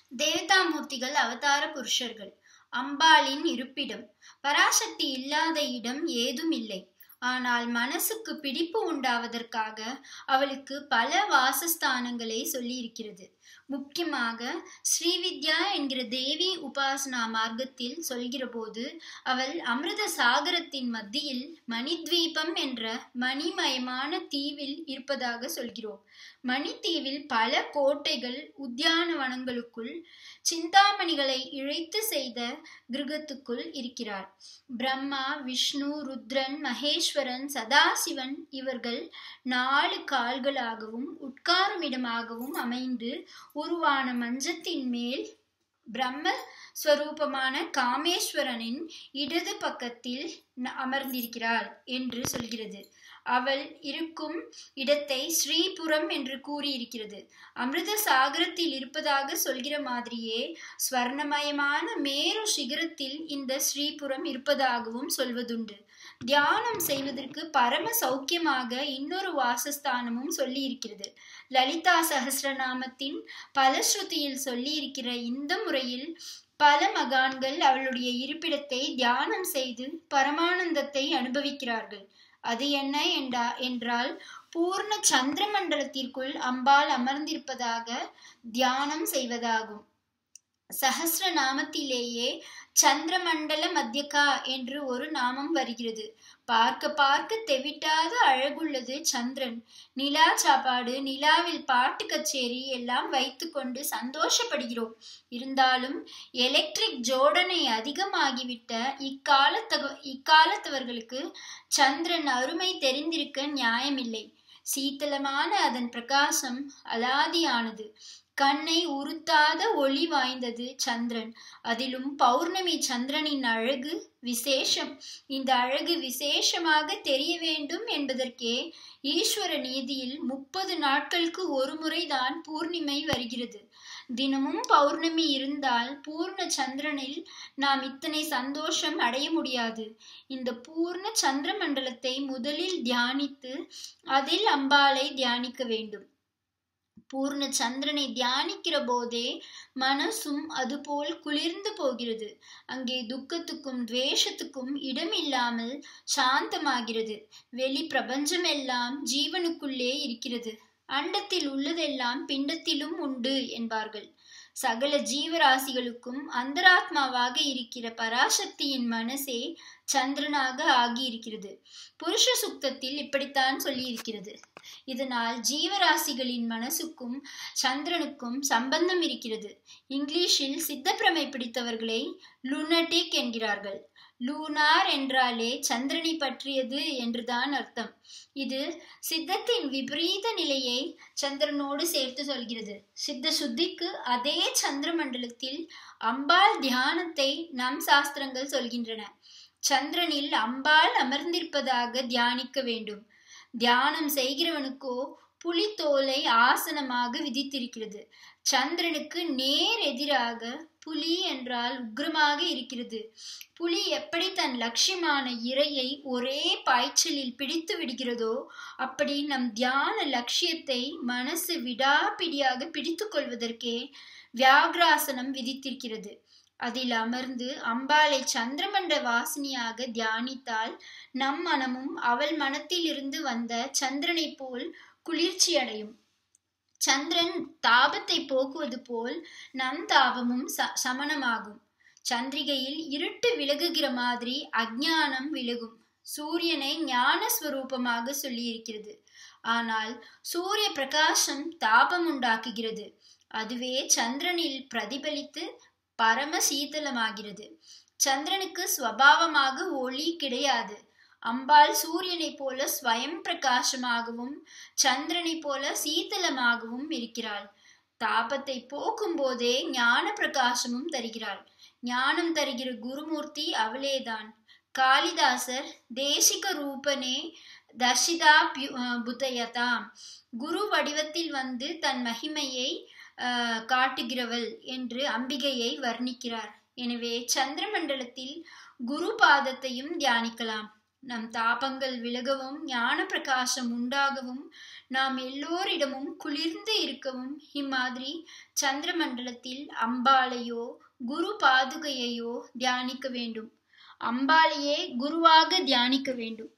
தேவதாமூர்த்திகள் அவதார புருஷர்கள் அம்பாளின் இருப்பிடம் பராசக்தி இல்லாத இடம் ஏதும் இல்லை ஆனால் மனசுக்கு பிடிப்பு உண்டாவதற்காக அவளுக்கு பல வாசஸ்தானங்களை சொல்லியிருக்கிறது முக்கியமாக ஸ்ரீவித்யா என்கிற தேவி உபாசனா மார்க்கத்தில் சொல்கிற போது அவள் அமிர்த சாகரத்தின் மத்தியில் மணித்வீபம் என்ற மணிமயமான தீவில் இருப்பதாக சொல்கிறோம் மணித்தீவில் பல கோட்டைகள் உத்தியானவனங்களுக்குள் சிந்தாமணிகளை இழைத்து செய்த கிருகத்துக்குள் இருக்கிறார் பிரம்மா விஷ்ணு ருத்ரன் மகேஸ்வரன் சதாசிவன் இவர்கள் நாலு கால்களாகவும் உட்காருமிடமாகவும் அமைந்து உருவான மஞ்சத்தின் மேல் பிரம்ம ஸ்வரூபமான காமேஸ்வரனின் இடது பக்கத்தில் அமர்ந்திருக்கிறாள் என்று சொல்கிறது அவள் இருக்கும் இடத்தை ஸ்ரீபுரம் என்று கூறியிருக்கிறது அமிர்த சாகரத்தில் இருப்பதாக சொல்கிற மாதிரியே ஸ்வர்ணமயமான மேரு சிகரத்தில் இந்த ஸ்ரீபுரம் இருப்பதாகவும் சொல்வதுண்டு தியானம் செய்வதற்கு பரம சௌக்கியமாக இன்னொரு வாசஸ்தானமும் சொல்லி இருக்கிறது லலிதா சகசிரநாமத்தின் பலஸ்ருதியில் சொல்லி இருக்கிற இந்த முறையில் பல மகான்கள் அவளுடைய இருப்பிடத்தை தியானம் செய்து பரமானந்தத்தை அனுபவிக்கிறார்கள் அது என்ன என்றா என்றால் பூர்ண சந்திர மண்டலத்திற்குள் அம்பாள் அமர்ந்திருப்பதாக தியானம் செய்வதாகும் சஹசிர நாமத்திலேயே சந்திரமண்டல மத்தியகா என்று ஒரு நாமம் வருகிறது பார்க்க பார்க்க தெவிட்டாத அழகுள்ளது சந்திரன் நிலா சாப்பாடு நிலாவில் பாட்டு கச்சேரி எல்லாம் வைத்துக்கொண்டு சந்தோஷப்படுகிறோம் இருந்தாலும் எலக்ட்ரிக் ஜோடனை அதிகமாகிவிட்ட இக்காலத்தவ இக்காலத்தவர்களுக்கு சந்திரன் அருமை தெரிந்திருக்க நியாயமில்லை சீத்தளமான அதன் பிரகாசம் அலாதியானது கண்ணை உறுத்தாத ஒளி வாய்ந்தது சந்திரன் அதிலும் பௌர்ணமி சந்திரனின் அழகு விசேஷம் இந்த அழகு விசேஷமாக தெரிய வேண்டும் என்பதற்கே ஈஸ்வர நீதியில் முப்பது நாட்களுக்கு ஒரு முறைதான் பூர்ணிமை வருகிறது தினமும் பௌர்ணமி இருந்தால் பூர்ண சந்திரனில் நாம் இத்தனை சந்தோஷம் அடைய முடியாது இந்த பூர்ண சந்திர மண்டலத்தை முதலில் தியானித்து அதில் அம்பாளை தியானிக்க வேண்டும் பூர்ண சந்திரனை தியானிக்கிற போதே மனசும் அதுபோல் குளிர்ந்து போகிறது அங்கே துக்கத்துக்கும் துவேஷத்துக்கும் இடமில்லாமல் சாந்தமாகிறது வெளி பிரபஞ்சமெல்லாம் ஜீவனுக்குள்ளே இருக்கிறது அண்டத்தில் உள்ளதெல்லாம் பிண்டத்திலும் உண்டு என்பார்கள் சகல ஜீவராசிகளுக்கும் அந்தராத்மாவாக இருக்கிற பராசக்தியின் மனசே சந்திரனாக ஆகியிருக்கிறது புருஷ சுக்தத்தில் இப்படித்தான் சொல்லியிருக்கிறது இதனால் ஜீவராசிகளின் மனசுக்கும் சந்திரனுக்கும் சம்பந்தம் இருக்கிறது இங்கிலீஷில் சித்தப்பிரமை பிடித்தவர்களை லுனட்டிக் என்கிறார்கள் லூனார் என்றாலே சந்திரனை பற்றியது என்றுதான் அர்த்தம் இது சித்தத்தின் விபரீத நிலையை சந்திரனோடு சேர்த்து சொல்கிறது சித்த சுத்திக்கு அதே சந்திர மண்டலத்தில் அம்பாள் தியானத்தை நம் சாஸ்திரங்கள் சொல்கின்றன சந்திரனில் அம்பாள் அமர்ந்திருப்பதாக தியானிக்க வேண்டும் தியானம் செய்கிறவனுக்கோ புலித்தோலை ஆசனமாக விதித்திருக்கிறது சந்திரனுக்கு நேர் எதிராக புலி என்றால் உக்ரமாக இருக்கிறது புலி எப்படி தன் லட்சியமான இரையை ஒரே பாய்ச்சலில் பிடித்து விடுகிறதோ அப்படி நம் தியான லட்சியத்தை மனசு விடாப்பிடியாக பிடித்து கொள்வதற்கே வியாகிராசனம் விதித்திருக்கிறது அதில் அமர்ந்து அம்பாளை சந்திரமண்ட வாசினியாக தியானித்தால் நம் மனமும் அவள் மனத்தில் இருந்து வந்த சந்திரனை போல் குளிர்ச்சி அடையும் சந்திரன் தாபத்தை போக்குவது போல் நம் தாபமும் ச சமனமாகும் சந்திரிகையில் இருட்டு விலகுகிற மாதிரி அஜ்ஞானம் விலகும் சூரியனை ஞான ஸ்வரூபமாக சொல்லியிருக்கிறது ஆனால் சூரிய பிரகாசம் தாபம் உண்டாக்குகிறது அதுவே சந்திரனில் பிரதிபலித்து பரம சீதளமாகிறது சந்திரனுக்கு ஸ்வபாவமாக ஒளி கிடையாது அம்பாள் சூரியனை போல ஸ்வயம் பிரகாசமாகவும் சந்திரனை போல சீதளமாகவும் இருக்கிறாள் தாபத்தை போக்கும் போதே ஞான பிரகாசமும் தருகிறாள் ஞானம் தருகிற குருமூர்த்தி அவளேதான் காளிதாசர் தேசிக ரூபனே தர்ஷிதா புதயதாம் குரு வடிவத்தில் வந்து தன் மகிமையை காட்டுகிறவள் என்று அம்பிகையை வர்ணிக்கிறார் எனவே சந்திரமண்டலத்தில் குரு பாதத்தையும் தியானிக்கலாம் நம் தாபங்கள் விலகவும் ஞான பிரகாசம் உண்டாகவும் நாம் எல்லோரிடமும் குளிர்ந்து இருக்கவும் இம்மாதிரி சந்திர மண்டலத்தில் அம்பாளையோ குரு பாதுகையையோ தியானிக்க வேண்டும் அம்பாளையே குருவாக தியானிக்க வேண்டும்